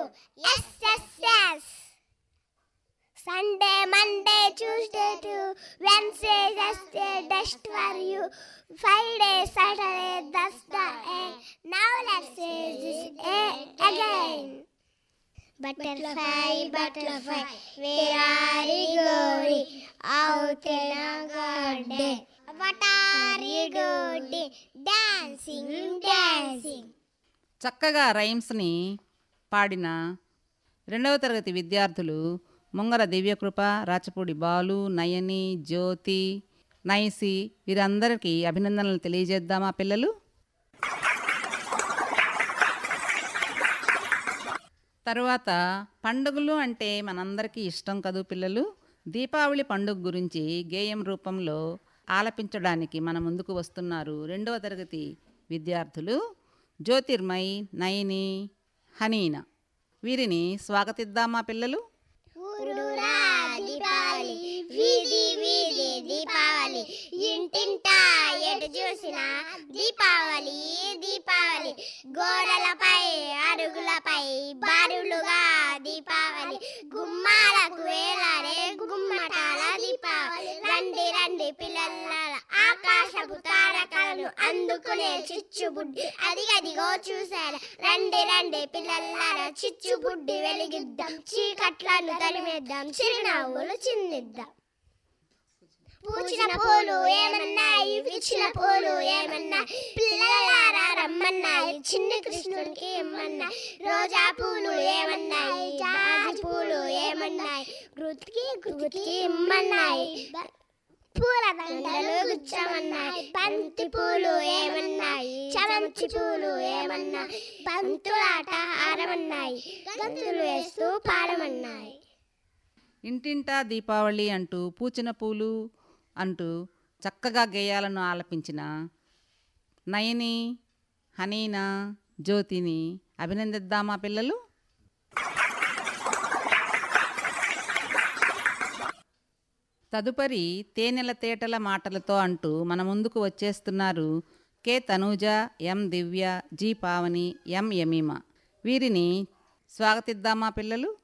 SSS. Sunday, Monday, Tuesday to Wednesday, Thursday, dust for you. Friday, Saturday, that's the A. Now let's say this A again. Butterfly, butterfly, where are you going? Out in a garden. What are you doing? Dancing, dancing. చక్కగా రైమ్స్ని పాడిన రెండవ తరగతి విద్యార్థులు ముంగర దివ్యకృప రాచపూడి బాలు నయని జ్యోతి నైసి వీరందరికీ అభినందనలు తెలియజేద్దామా పిల్లలు తరువాత పండుగలు అంటే మనందరికీ ఇష్టం కదూ పిల్లలు దీపావళి పండుగ గురించి గేయం రూపంలో ఆలపించడానికి మన ముందుకు వస్తున్నారు రెండవ తరగతి విద్యార్థులు జ్యోతిర్మయ్ నయని హనీనా వీరిని స్వాగతిద్దామా పిల్లలు ఊరూరా దీపావళి వీధి వీధి దీపావళి ఇంటింటా ఎటు చూసినా దీపావళి దీపావళి గోడలపై అరుగులపై బారులుగా దీపావళి గుమ్మాలకు వేలాడే గుమ్మటాల దీపావళి రండి రండి పిల్లల ఆకాశపు తారకలను అందుకునే చిచ్చుబుడ్డి అదిగదిగో చూశారు రండి రండి పిల్లల చిచ్చుబుడ్డి వెలిగిద్దాం చీకట్లను తరిమేద్దాం చిరునవ్వులు చిందిద్దాం పూచిన పూలు ఏమన్నాయి విచ్చిన పూలు ఏమన్నాయి పిల్లలారా రమ్మన్నాయి చిన్న కృష్ణుడికి ఇమ్మన్నాయి రోజా పూలు ఏమన్నాయి జాజి పూలు ఏమన్నాయి గృతికి గృతికి ఇమ్మన్నాయి పూల దండలు గుచ్చమన్నాయి బంతి పూలు ఏమన్నాయి చమంచి పూలు ఏమన్నాయి బంతులాట ఆడమన్నాయి గంతులు వేస్తూ పాడమన్నాయి ఇంటింటా దీపావళి అంటూ పూచిన పూలు అంటూ చక్కగా గేయాలను ఆలపించిన నయని హనీనా జ్యోతిని అభినందిద్దామా పిల్లలు తదుపరి తేనెల తేటల మాటలతో అంటూ మన ముందుకు వచ్చేస్తున్నారు K Tanuja M Divya G Pavani M Yamima వీరిని స్వాగతిద్దామా పిల్లలు